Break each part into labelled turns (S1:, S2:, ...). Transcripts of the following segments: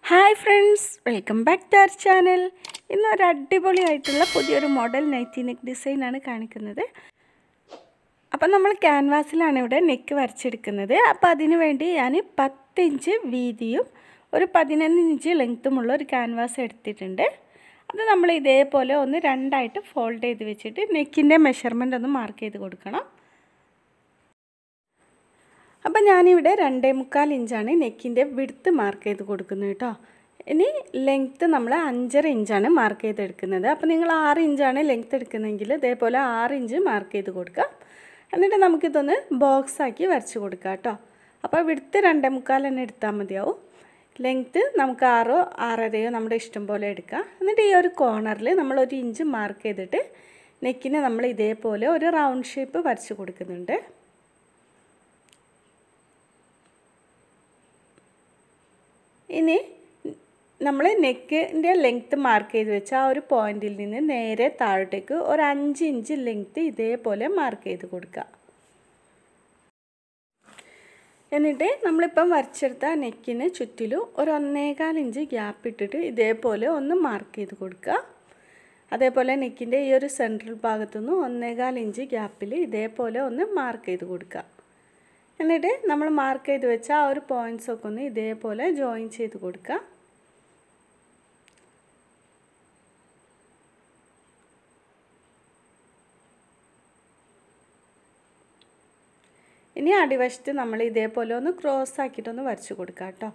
S1: hi friends welcome back to our channel ഇന്ന് ഒരു അടിപൊളിയായിട്ടുള്ള പുതിയൊരു മോഡൽ നൈറ്റി നെക്ക് ഡിസൈനാണ് കാണിക്കുന്നത് അപ്പം നമ്മൾ ക്യാൻവാസിലാണ് ഇവിടെ നെക്ക് വരച്ചെടുക്കുന്നത് അപ്പോൾ അതിന് വേണ്ടി ഞാൻ പത്ത് ഇഞ്ച് വീതിയും ഒരു പതിനൊന്ന് ഇഞ്ച് ലെങ്ത്തുമുള്ള ഒരു ക്യാൻവാസ് എടുത്തിട്ടുണ്ട് അത് നമ്മൾ ഇതേപോലെ ഒന്ന് രണ്ടായിട്ട് ഫോൾഡ് ചെയ്ത് വെച്ചിട്ട് നെക്കിൻ്റെ മെഷർമെൻ്റ് ഒന്ന് മാർക്ക് ചെയ്ത് കൊടുക്കണം അപ്പം ഞാനിവിടെ രണ്ടേ മുക്കാൽ ഇഞ്ചാണ് നെക്കിൻ്റെ വിടുത്ത് മാർക്ക് ചെയ്ത് കൊടുക്കുന്നത് കേട്ടോ ഇനി ലെങ്ത്ത് നമ്മൾ അഞ്ചര ഇഞ്ചാണ് മാർക്ക് ചെയ്തെടുക്കുന്നത് അപ്പോൾ നിങ്ങൾ ആറ് ഇഞ്ചാണ് ലെങ്ത്ത് എടുക്കുന്നതെങ്കിൽ ഇതേപോലെ ആറ് ഇഞ്ച് മാർക്ക് ചെയ്ത് കൊടുക്കുക എന്നിട്ട് നമുക്കിതൊന്ന് ബോക്സ് ആക്കി വരച്ച് കൊടുക്കുക കേട്ടോ അപ്പോൾ വിടുത്ത് രണ്ടേ മുക്കാൽ തന്നെ എടുത്താൽ മതിയാവും ലെങ്ത്ത് നമുക്ക് ആറോ ആറരയോ നമ്മുടെ ഇഷ്ടം പോലെ എടുക്കാം എന്നിട്ട് ഈ ഒരു കോർണറിൽ നമ്മൾ ഒരു ഇഞ്ച് മാർക്ക് ചെയ്തിട്ട് നെക്കിന് നമ്മൾ ഇതേപോലെ ഒരു റൗണ്ട് ഷേപ്പ് വരച്ച് കൊടുക്കുന്നുണ്ട് ഇനി നമ്മൾ നെക്കിൻ്റെ ലെങ്ത്ത് മാർക്ക് ചെയ്ത് വെച്ച ആ ഒരു പോയിന്റിൽ നിന്ന് നേരെ താഴോട്ടേക്ക് ഒരു അഞ്ച് ഇഞ്ച് ലെങ്ത്ത് ഇതേപോലെ മാർക്ക് ചെയ്ത് കൊടുക്കുക എന്നിട്ട് നമ്മളിപ്പം വരച്ചെടുത്ത നെക്കിന് ചുറ്റിലും ഒരു ഒന്നേകാൽ ഇഞ്ച് ഗ്യാപ്പ് ഇട്ടിട്ട് ഇതേപോലെ ഒന്ന് മാർക്ക് ചെയ്ത് കൊടുക്കുക അതേപോലെ നെക്കിൻ്റെ ഈ ഒരു സെൻട്രൽ ഭാഗത്തുനിന്ന് ഒന്നേകാൽ ഇഞ്ച് ഗ്യാപ്പിൽ ഇതേപോലെ ഒന്ന് മാർക്ക് ചെയ്ത് കൊടുക്കുക എന്നിട്ട് നമ്മൾ മാർക്ക് ചെയ്ത് വെച്ച ആ ഒരു പോയിൻറ്റ്സ് ഒക്കെ ഒന്ന് ഇതേപോലെ ജോയിൻ ചെയ്ത് കൊടുക്കുക ഇനി അടിവശത്ത് നമ്മൾ ഇതേപോലെ ഒന്ന് ക്രോസ് ആക്കിയിട്ടൊന്ന് വരച്ച് കൊടുക്കുക കേട്ടോ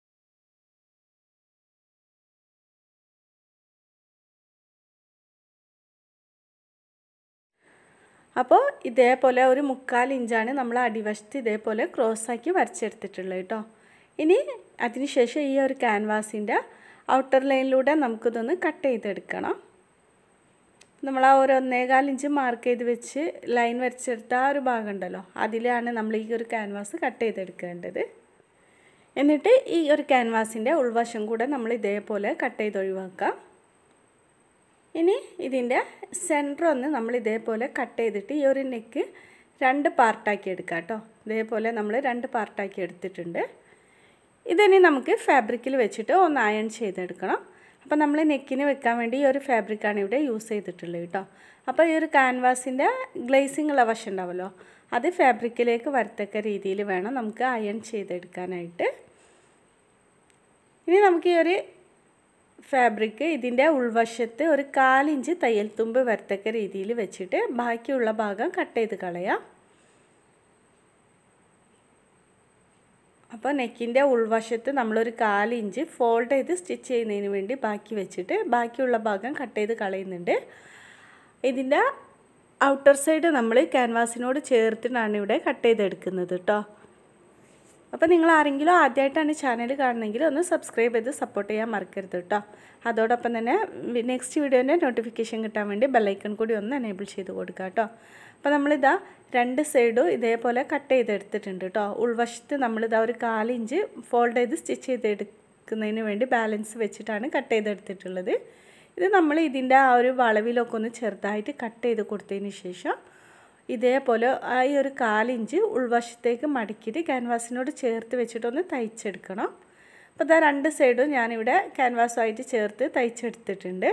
S1: അപ്പോൾ ഇതേപോലെ ഒരു മുക്കാൽ ഇഞ്ചാണ് നമ്മൾ അടിവശത്ത് ഇതേപോലെ ക്രോസ് ആക്കി വരച്ചെടുത്തിട്ടുള്ളത് കേട്ടോ ഇനി അതിനുശേഷം ഈ ഒരു ക്യാൻവാസിൻ്റെ ഔട്ടർ ലൈനിലൂടെ നമുക്കിതൊന്ന് കട്ട് ചെയ്തെടുക്കണം നമ്മൾ ആ ഒരു ഒന്നേകാൽ ഇഞ്ച് മാർക്ക് ചെയ്ത് വെച്ച് ലൈൻ വരച്ചെടുത്ത ആ ഒരു ഭാഗം ഉണ്ടല്ലോ അതിലാണ് നമ്മൾ ഈ ഒരു ക്യാൻവാസ് കട്ട് ചെയ്തെടുക്കേണ്ടത് എന്നിട്ട് ഈ ഒരു ക്യാൻവാസിൻ്റെ ഉൾവശം കൂടെ നമ്മൾ ഇതേപോലെ കട്ട് ചെയ്ത് ഒഴിവാക്കാം ഇനി ഇതിൻ്റെ സെൻറ്റർ ഒന്ന് നമ്മൾ ഇതേപോലെ കട്ട് ചെയ്തിട്ട് ഈ ഒരു നെക്ക് രണ്ട് പാർട്ടാക്കി എടുക്കാം കേട്ടോ ഇതേപോലെ നമ്മൾ രണ്ട് പാർട്ടാക്കി എടുത്തിട്ടുണ്ട് ഇതിനി നമുക്ക് ഫാബ്രിക്കിൽ വെച്ചിട്ട് ഒന്ന് അയൺ ചെയ്തെടുക്കണം അപ്പോൾ നമ്മൾ നെക്കിന് വെക്കാൻ വേണ്ടി ഈ ഒരു ഫാബ്രിക്കാണ് ഇവിടെ യൂസ് ചെയ്തിട്ടുള്ളത് കേട്ടോ അപ്പോൾ ഈ ഒരു ക്യാൻവാസിൻ്റെ ഗ്ലേസിംഗ് ഉള്ള വശം ഉണ്ടാവുമല്ലോ അത് ഫാബ്രിക്കിലേക്ക് വരത്തക്ക രീതിയിൽ വേണം നമുക്ക് അയൺ ചെയ്തെടുക്കാനായിട്ട് ഇനി നമുക്ക് ഈ ഒരു ഫാബ്രിക് ഇതിൻ്റെ ഉൾവശത്ത് ഒരു കാലിഞ്ച് തയ്യൽ തുമ്പ് വരത്തക്ക രീതിയിൽ വെച്ചിട്ട് ബാക്കിയുള്ള ഭാഗം കട്ട് ചെയ്ത് കളയാം അപ്പോൾ നെക്കിൻ്റെ ഉൾവശത്ത് നമ്മളൊരു കാലിഞ്ച് ഫോൾഡ് ചെയ്ത് സ്റ്റിച്ച് ചെയ്യുന്നതിന് വേണ്ടി ബാക്കി വെച്ചിട്ട് ബാക്കിയുള്ള ഭാഗം കട്ട് ചെയ്ത് കളയുന്നുണ്ട് ഇതിൻ്റെ ഔട്ടർ സൈഡ് നമ്മൾ ക്യാൻവാസിനോട് ചേർത്തിട്ടാണ് ഇവിടെ കട്ട് ചെയ്തെടുക്കുന്നത് കേട്ടോ അപ്പോൾ നിങ്ങൾ ആരെങ്കിലും ആദ്യമായിട്ടാണ് ചാനൽ കാണുന്നതെങ്കിൽ ഒന്ന് സബ്സ്ക്രൈബ് ചെയ്ത് സപ്പോർട്ട് ചെയ്യാൻ മറക്കരുത് കേട്ടോ അതോടൊപ്പം തന്നെ നെക്സ്റ്റ് വീഡിയോൻ്റെ നോട്ടിഫിക്കേഷൻ കിട്ടാൻ വേണ്ടി ബെല്ലൈക്കൺ കൂടി ഒന്ന് എനേബിൾ ചെയ്ത് കൊടുക്കുക കേട്ടോ അപ്പോൾ നമ്മളിതാ രണ്ട് സൈഡും ഇതേപോലെ കട്ട് ചെയ്തെടുത്തിട്ടുണ്ട് കേട്ടോ ഉൾവശത്ത് നമ്മളിതാ ഒരു കാലിഞ്ച് ഫോൾഡ് ചെയ്ത് സ്റ്റിച്ച് ചെയ്തെടുക്കുന്നതിന് വേണ്ടി ബാലൻസ് വെച്ചിട്ടാണ് കട്ട് ചെയ്തെടുത്തിട്ടുള്ളത് ഇത് നമ്മൾ ഇതിൻ്റെ ആ ഒരു വളവിലൊക്കെ ഒന്ന് ചെറുതായിട്ട് കട്ട് ചെയ്ത് കൊടുത്തതിന് ശേഷം ഇതേപോലെ ആ ഈ ഒരു കാലിഞ്ച് ഉൾവശത്തേക്ക് മടക്കിയിട്ട് ക്യാൻവാസിനോട് ചേർത്ത് വെച്ചിട്ടൊന്ന് തയ്ച്ചെടുക്കണം അപ്പോൾ ഇതാ രണ്ട് സൈഡും ഞാനിവിടെ ക്യാൻവാസുമായിട്ട് ചേർത്ത് തയ്ച്ചെടുത്തിട്ടുണ്ട്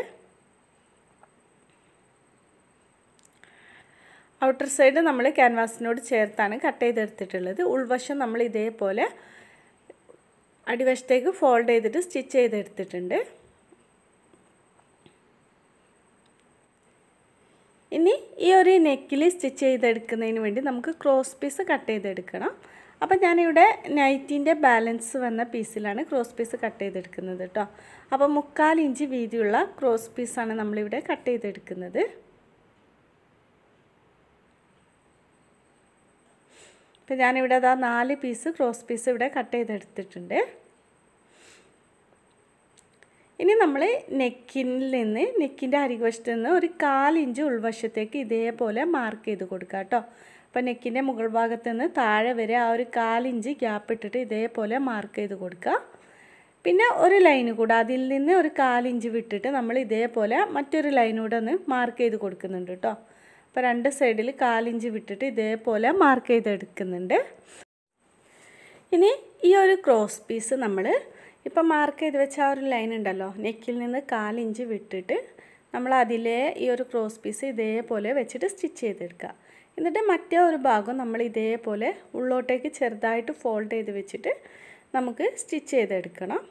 S1: ഔട്ടർ സൈഡ് നമ്മൾ ക്യാൻവാസിനോട് ചേർത്താണ് കട്ട് ചെയ്തെടുത്തിട്ടുള്ളത് ഉൾവശം നമ്മൾ ഇതേപോലെ അടിവശത്തേക്ക് ഫോൾഡ് ചെയ്തിട്ട് സ്റ്റിച്ച് ചെയ്തെടുത്തിട്ടുണ്ട് ഇനി ഈ ഒരു നെക്കിൽ സ്റ്റിച്ച് ചെയ്തെടുക്കുന്നതിന് വേണ്ടി നമുക്ക് ക്രോസ് പീസ് കട്ട് ചെയ്തെടുക്കണം അപ്പം ഞാനിവിടെ നൈറ്റിൻ്റെ ബാലൻസ് വന്ന പീസിലാണ് ക്രോസ് പീസ് കട്ട് ചെയ്തെടുക്കുന്നത് കേട്ടോ അപ്പോൾ മുക്കാൽ ഇഞ്ച് വീതിയുള്ള ക്രോസ് പീസാണ് നമ്മളിവിടെ കട്ട് ചെയ്തെടുക്കുന്നത് ഇപ്പം ഞാനിവിടെ അതാ നാല് പീസ് ക്രോസ് പീസ് ഇവിടെ കട്ട് ചെയ്തെടുത്തിട്ടുണ്ട് ഇനി നമ്മൾ നെക്കിൽ നിന്ന് നെക്കിൻ്റെ അരികുവശത്ത് നിന്ന് ഒരു കാലിഞ്ച് ഉൾവശത്തേക്ക് ഇതേപോലെ മാർക്ക് ചെയ്ത് കൊടുക്കുക കേട്ടോ അപ്പോൾ നെക്കിൻ്റെ മുകൾ ഭാഗത്ത് നിന്ന് താഴെ വരെ ആ ഒരു കാലിഞ്ച് ഗ്യാപ്പ് ഇട്ടിട്ട് ഇതേപോലെ മാർക്ക് ചെയ്ത് കൊടുക്കുക പിന്നെ ഒരു ലൈന് കൂടെ അതിൽ നിന്ന് ഒരു കാലിഞ്ച് വിട്ടിട്ട് നമ്മൾ ഇതേപോലെ മറ്റൊരു ലൈനൂടെ ഒന്ന് മാർക്ക് ചെയ്ത് കൊടുക്കുന്നുണ്ട് കേട്ടോ അപ്പോൾ രണ്ട് സൈഡിൽ കാലിഞ്ച് വിട്ടിട്ട് ഇതേപോലെ മാർക്ക് ചെയ്തെടുക്കുന്നുണ്ട് ഇനി ഈ ഒരു ക്രോസ് പീസ് നമ്മൾ ഇപ്പം മാർക്ക് ചെയ്ത് വെച്ച ആ ഒരു ലൈൻ ഉണ്ടല്ലോ നെക്കിൽ നിന്ന് കാലിഞ്ച് വിട്ടിട്ട് നമ്മൾ അതിലെ ഈ ഒരു ക്രോസ് പീസ് ഇതേപോലെ വെച്ചിട്ട് സ്റ്റിച്ച് ചെയ്തെടുക്കുക എന്നിട്ട് മറ്റേ ഒരു ഭാഗം നമ്മൾ ഇതേപോലെ ഉള്ളോട്ടേക്ക് ചെറുതായിട്ട് ഫോൾഡ് ചെയ്ത് വെച്ചിട്ട് നമുക്ക് സ്റ്റിച്ച് ചെയ്തെടുക്കണം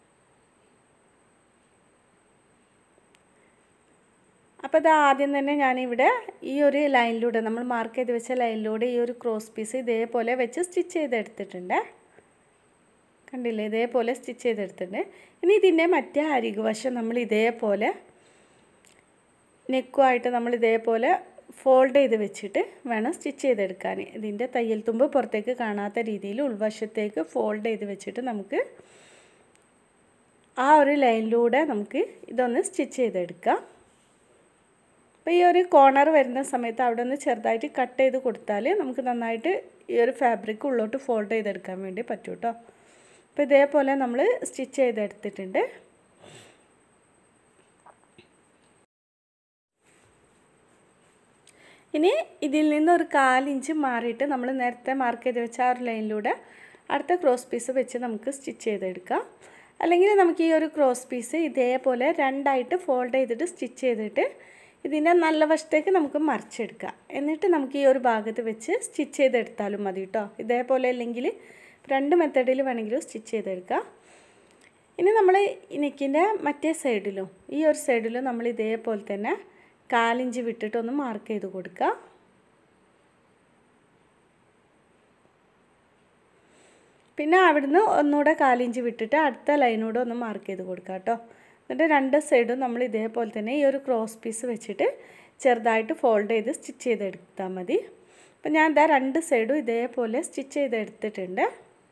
S1: അപ്പോൾ ഇത് ആദ്യം തന്നെ ഞാനിവിടെ ഈ ഒരു ലൈനിലൂടെ നമ്മൾ മാർക്ക് ചെയ്ത് വെച്ച ലൈനിലൂടെ ഈ ഒരു ക്രോസ് പീസ് ഇതേപോലെ വെച്ച് സ്റ്റിച്ച് ചെയ്തെടുത്തിട്ടുണ്ട് കണ്ടില്ലേ ഇതേപോലെ സ്റ്റിച്ച് ചെയ്തെടുത്തിട്ടുണ്ട് ഇനി ഇതിൻ്റെ മറ്റേ അരികുവശം നമ്മൾ ഇതേപോലെ നെക്കുമായിട്ട് നമ്മൾ ഇതേപോലെ ഫോൾഡ് ചെയ്ത് വെച്ചിട്ട് വേണം സ്റ്റിച്ച് ചെയ്തെടുക്കാൻ ഇതിൻ്റെ തയ്യൽ തുമ്പ് പുറത്തേക്ക് കാണാത്ത രീതിയിൽ ഉൾവശത്തേക്ക് ഫോൾഡ് ചെയ്ത് വെച്ചിട്ട് നമുക്ക് ആ ഒരു ലൈനിലൂടെ നമുക്ക് ഇതൊന്ന് സ്റ്റിച്ച് ചെയ്തെടുക്കാം അപ്പോൾ ഈ ഒരു കോർണർ വരുന്ന സമയത്ത് അവിടെ ഒന്ന് ചെറുതായിട്ട് കട്ട് ചെയ്ത് കൊടുത്താൽ നമുക്ക് നന്നായിട്ട് ഈ ഒരു ഫാബ്രിക് ഉള്ളോട്ട് ഫോൾഡ് ചെയ്തെടുക്കാൻ വേണ്ടി പറ്റും കേട്ടോ അപ്പോൾ ഇതേപോലെ നമ്മൾ സ്റ്റിച്ച് ചെയ്തെടുത്തിട്ടുണ്ട് ഇനി ഇതിൽ നിന്ന് ഒരു കാലിഞ്ച് മാറിയിട്ട് നമ്മൾ നേരത്തെ മാർക്ക് ചെയ്ത് വെച്ച ആ ഒരു ലൈനിലൂടെ അടുത്ത ക്രോസ് പീസ് വെച്ച് നമുക്ക് സ്റ്റിച്ച് ചെയ്തെടുക്കാം അല്ലെങ്കിൽ നമുക്ക് ഈ ഒരു ക്രോസ് പീസ് ഇതേപോലെ രണ്ടായിട്ട് ഫോൾഡ് ചെയ്തിട്ട് സ്റ്റിച്ച് ചെയ്തിട്ട് ഇതിൻ്റെ നല്ല വശത്തേക്ക് നമുക്ക് മറിച്ചെടുക്കാം എന്നിട്ട് നമുക്ക് ഈ ഒരു ഭാഗത്ത് വെച്ച് സ്റ്റിച്ച് ചെയ്തെടുത്താലും മതി കേട്ടോ ഇതേപോലെ അല്ലെങ്കിൽ രണ്ട് മെത്തഡിൽ വേണമെങ്കിലും സ്റ്റിച്ച് ചെയ്തെടുക്കാം ഇനി നമ്മൾ നെക്കിൻ്റെ മറ്റേ സൈഡിലും ഈ ഒരു സൈഡിലും നമ്മൾ ഇതേപോലെ തന്നെ കാലിഞ്ച് വിട്ടിട്ടൊന്ന് മാർക്ക് ചെയ്ത് കൊടുക്കുക പിന്നെ അവിടുന്ന് ഒന്നുകൂടെ കാലിഞ്ച് വിട്ടിട്ട് അടുത്ത ലൈനൂടെ ഒന്ന് മാർക്ക് ചെയ്ത് കൊടുക്കുക കേട്ടോ എന്നിട്ട് രണ്ട് സൈഡും നമ്മൾ ഇതേപോലെ തന്നെ ഈ ഒരു ക്രോസ് പീസ് വെച്ചിട്ട് ചെറുതായിട്ട് ഫോൾഡ് ചെയ്ത് സ്റ്റിച്ച് ചെയ്തെടുത്താൽ മതി അപ്പം ഞാൻ ഇതാ രണ്ട് സൈഡും ഇതേപോലെ സ്റ്റിച്ച് ചെയ്തെടുത്തിട്ടുണ്ട്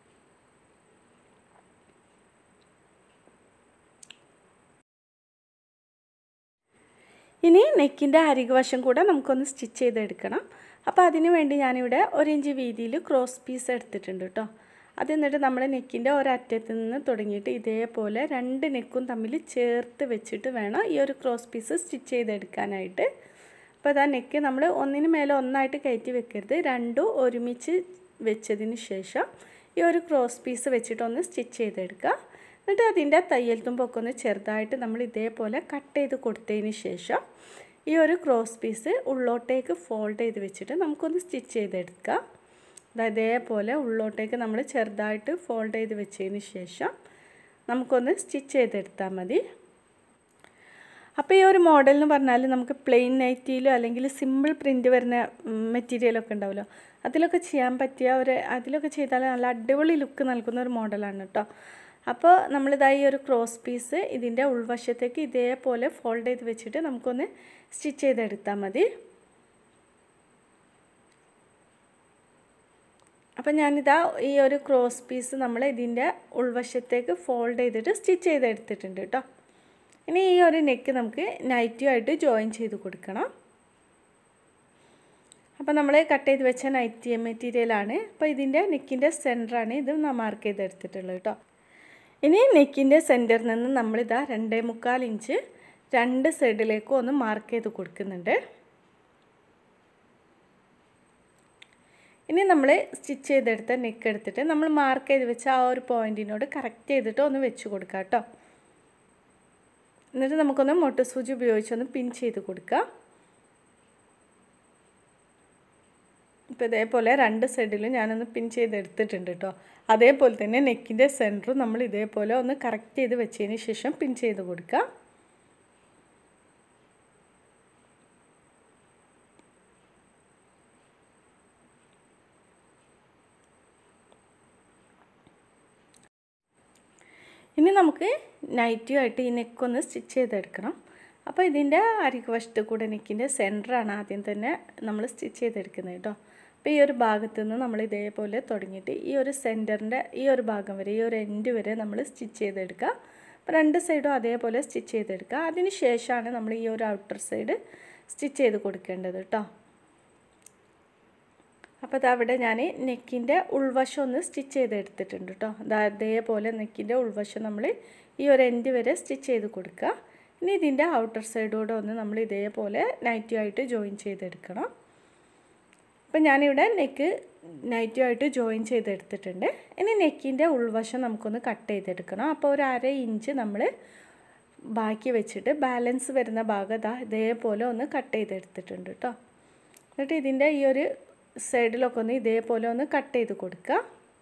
S1: ഇനി നെക്കിൻ്റെ അരികുവശം കൂടെ നമുക്കൊന്ന് സ്റ്റിച്ച് ചെയ്തെടുക്കണം അപ്പോൾ അതിന് വേണ്ടി ഞാനിവിടെ ഒരു ഇഞ്ച് വീതിയിൽ ക്രോസ് പീസ് എടുത്തിട്ടുണ്ട് കേട്ടോ അത് എന്നിട്ട് നമ്മൾ നെക്കിൻ്റെ ഒരറ്റത്ത് നിന്ന് തുടങ്ങിയിട്ട് ഇതേപോലെ രണ്ട് നെക്കും തമ്മിൽ ചേർത്ത് വെച്ചിട്ട് വേണം ഈ ഒരു ക്രോസ് പീസ് സ്റ്റിച്ച് ചെയ്തെടുക്കാനായിട്ട് അപ്പോൾ അതാ നെക്ക് നമ്മൾ ഒന്നിന് മേലെ ഒന്നായിട്ട് കയറ്റി വെക്കരുത് രണ്ടും ഒരുമിച്ച് വെച്ചതിന് ശേഷം ഈ ഒരു ക്രോസ് പീസ് വെച്ചിട്ടൊന്ന് സ്റ്റിച്ച് ചെയ്തെടുക്കുക എന്നിട്ട് അതിൻ്റെ തയ്യൽ തുമ്പൊക്കെ ഒന്ന് ചെറുതായിട്ട് നമ്മൾ ഇതേപോലെ കട്ട് ചെയ്ത് കൊടുത്തതിന് ശേഷം ഈ ഒരു ക്രോസ് പീസ് ഉള്ളോട്ടേക്ക് ഫോൾഡ് ചെയ്ത് വെച്ചിട്ട് നമുക്കൊന്ന് സ്റ്റിച്ച് ചെയ്തെടുക്കാം ഇതേപോലെ ഉള്ളോട്ടേക്ക് നമ്മൾ ചെറുതായിട്ട് ഫോൾഡ് ചെയ്ത് വെച്ചതിന് ശേഷം നമുക്കൊന്ന് സ്റ്റിച്ച് ചെയ്തെടുത്താൽ മതി അപ്പോൾ ഈ ഒരു മോഡൽ എന്ന് പറഞ്ഞാൽ നമുക്ക് പ്ലെയിൻ നൈറ്റിയിലോ അല്ലെങ്കിൽ സിമ്പിൾ പ്രിൻറ്റ് വരുന്ന മെറ്റീരിയലൊക്കെ ഉണ്ടാവുമല്ലോ അതിലൊക്കെ ചെയ്യാൻ പറ്റിയ ഒരു അതിലൊക്കെ ചെയ്താൽ നല്ല അടിപൊളി ലുക്ക് നൽകുന്ന ഒരു മോഡലാണ് കേട്ടോ അപ്പോൾ നമ്മളിതായി ഒരു ക്രോസ് പീസ് ഇതിൻ്റെ ഉൾവശത്തേക്ക് ഇതേപോലെ ഫോൾഡ് ചെയ്ത് വെച്ചിട്ട് നമുക്കൊന്ന് സ്റ്റിച്ച് ചെയ്തെടുത്താൽ മതി അപ്പം ഞാനിതാ ഈ ഒരു ക്രോസ് പീസ് നമ്മൾ ഇതിൻ്റെ ഉൾവശത്തേക്ക് ഫോൾഡ് ചെയ്തിട്ട് സ്റ്റിച്ച് ചെയ്തെടുത്തിട്ടുണ്ട് കേട്ടോ ഇനി ഈ ഒരു നെക്ക് നമുക്ക് നൈറ്റിയുമായിട്ട് ജോയിൻ ചെയ്ത് കൊടുക്കണം അപ്പോൾ നമ്മൾ കട്ട് ചെയ്ത് വെച്ച നൈറ്റി മെറ്റീരിയലാണ് അപ്പോൾ ഇതിൻ്റെ നെക്കിൻ്റെ സെൻറ്ററാണ് ഇത് മാർക്ക് ചെയ്തെടുത്തിട്ടുള്ളത് കേട്ടോ ഇനി നെക്കിൻ്റെ സെൻറ്ററിൽ നിന്ന് നമ്മളിതാ രണ്ടേ മുക്കാൽ ഇഞ്ച് രണ്ട് സൈഡിലേക്കും ഒന്ന് മാർക്ക് ചെയ്ത് കൊടുക്കുന്നുണ്ട് ഇനി നമ്മൾ സ്റ്റിച്ച് ചെയ്തെടുത്ത നെക്ക് എടുത്തിട്ട് നമ്മൾ മാർക്ക് ചെയ്ത് വെച്ച ആ ഒരു പോയിൻറ്റിനോട് കറക്റ്റ് ചെയ്തിട്ട് ഒന്ന് വെച്ച് കൊടുക്കുക കേട്ടോ എന്നിട്ട് നമുക്കൊന്ന് മൊട്ട സൂചി ഉപയോഗിച്ചൊന്ന് പിൻ ചെയ്ത് കൊടുക്കുക ഇപ്പോൾ ഇതേപോലെ രണ്ട് സൈഡിലും ഞാനൊന്ന് പിൻ ചെയ്തെടുത്തിട്ടുണ്ട് കേട്ടോ അതേപോലെ തന്നെ നെക്കിൻ്റെ സെൻറ്ററും നമ്മൾ ഇതേപോലെ ഒന്ന് കറക്റ്റ് ചെയ്ത് വെച്ചതിന് ശേഷം പിൻ ചെയ്ത് കൊടുക്കുക ഇനി നമുക്ക് നൈറ്റിയുമായിട്ട് ഈ നെക്കൊന്ന് സ്റ്റിച്ച് ചെയ്തെടുക്കണം അപ്പോൾ ഇതിൻ്റെ അരികുവശത്ത് കൂടെ നെക്കിൻ്റെ സെൻറ്ററാണ് ആദ്യം തന്നെ നമ്മൾ സ്റ്റിച്ച് ചെയ്തെടുക്കുന്നത് കേട്ടോ അപ്പോൾ ഈ ഒരു ഭാഗത്ത് നിന്ന് നമ്മൾ ഇതേപോലെ തുടങ്ങിയിട്ട് ഈ ഒരു സെൻറ്ററിൻ്റെ ഈ ഒരു ഭാഗം വരെ ഈ ഒരു എൻഡ് വരെ നമ്മൾ സ്റ്റിച്ച് ചെയ്തെടുക്കുക അപ്പോൾ രണ്ട് സൈഡും അതേപോലെ സ്റ്റിച്ച് ചെയ്തെടുക്കുക അതിന് ശേഷമാണ് നമ്മൾ ഈ ഒരു ഔട്ടർ സൈഡ് സ്റ്റിച്ച് ചെയ്ത് കൊടുക്കേണ്ടത് കേട്ടോ അപ്പോൾ അതവിടെ ഞാൻ നെക്കിൻ്റെ ഉൾവശം ഒന്ന് സ്റ്റിച്ച് ചെയ്തെടുത്തിട്ടുണ്ട് കേട്ടോ അതേപോലെ നെക്കിൻ്റെ ഉൾവശം നമ്മൾ ഈ ഒരു എൻഡ് വരെ സ്റ്റിച്ച് ചെയ്ത് കൊടുക്കുക ഇനി ഇതിൻ്റെ ഔട്ടർ സൈഡോടെ ഒന്ന് നമ്മൾ ഇതേപോലെ നൈറ്റിയായിട്ട് ജോയിൻ ചെയ്തെടുക്കണം അപ്പം ഞാനിവിടെ നെക്ക് നൈറ്റുമായിട്ട് ജോയിൻ ചെയ്തെടുത്തിട്ടുണ്ട് ഇനി നെക്കിൻ്റെ ഉൾവശം നമുക്കൊന്ന് കട്ട് ചെയ്തെടുക്കണം അപ്പോൾ ഒരു അര ഇഞ്ച് നമ്മൾ ബാക്കി വെച്ചിട്ട് ബാലൻസ് വരുന്ന ഭാഗം ഇതാ ഇതേപോലെ ഒന്ന് കട്ട് ചെയ്തെടുത്തിട്ടുണ്ട് കേട്ടോ എന്നിട്ട് ഇതിൻ്റെ ഈ ഒരു സൈഡിലൊക്കെ ഒന്ന് ഇതേപോലെ ഒന്ന് കട്ട് ചെയ്ത് കൊടുക്കുക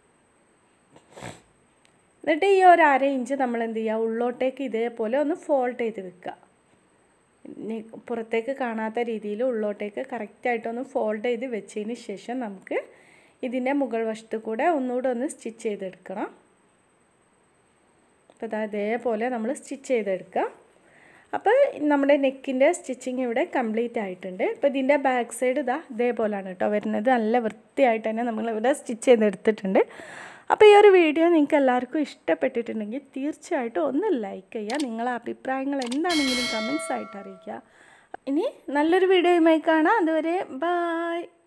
S1: എന്നിട്ട് ഈ ഒരു അര ഇഞ്ച് നമ്മൾ എന്ത് ചെയ്യുക ഉള്ളോട്ടേക്ക് ഇതേപോലെ ഒന്ന് ഫോൾഡ് ചെയ്ത് വെക്കുക ഇനി പുറത്തേക്ക് കാണാത്ത രീതിയിൽ ഉള്ളോട്ടേക്ക് കറക്റ്റായിട്ടൊന്ന് ഫോൾഡ് ചെയ്ത് വെച്ചതിന് ശേഷം നമുക്ക് ഇതിൻ്റെ മുകൾ വശത്ത് കൂടെ ഒന്നുകൂടെ ഒന്ന് സ്റ്റിച്ച് ചെയ്തെടുക്കണം അപ്പോൾ ഇതാ ഇതേപോലെ നമ്മൾ സ്റ്റിച്ച് ചെയ്തെടുക്കുക അപ്പോൾ നമ്മുടെ നെക്കിൻ്റെ സ്റ്റിച്ചിങ് ഇവിടെ കംപ്ലീറ്റ് ആയിട്ടുണ്ട് അപ്പോൾ ഇതിൻ്റെ ബാക്ക് സൈഡ് ഇതാ ഇതേപോലെയാണ് കേട്ടോ വരുന്നത് നല്ല വൃത്തിയായിട്ട് തന്നെ നമ്മളിവിടെ സ്റ്റിച്ച് ചെയ്തെടുത്തിട്ടുണ്ട് അപ്പോൾ ഈ ഒരു വീഡിയോ നിങ്ങൾക്ക് എല്ലാവർക്കും ഇഷ്ടപ്പെട്ടിട്ടുണ്ടെങ്കിൽ തീർച്ചയായിട്ടും ഒന്ന് ലൈക്ക് ചെയ്യുക നിങ്ങളെ അഭിപ്രായങ്ങൾ എന്താണെങ്കിലും കമൻസ് ആയിട്ട് അറിയിക്കുക ഇനി നല്ലൊരു വീഡിയോയുമായി കാണാം അതുവരെ ബായ്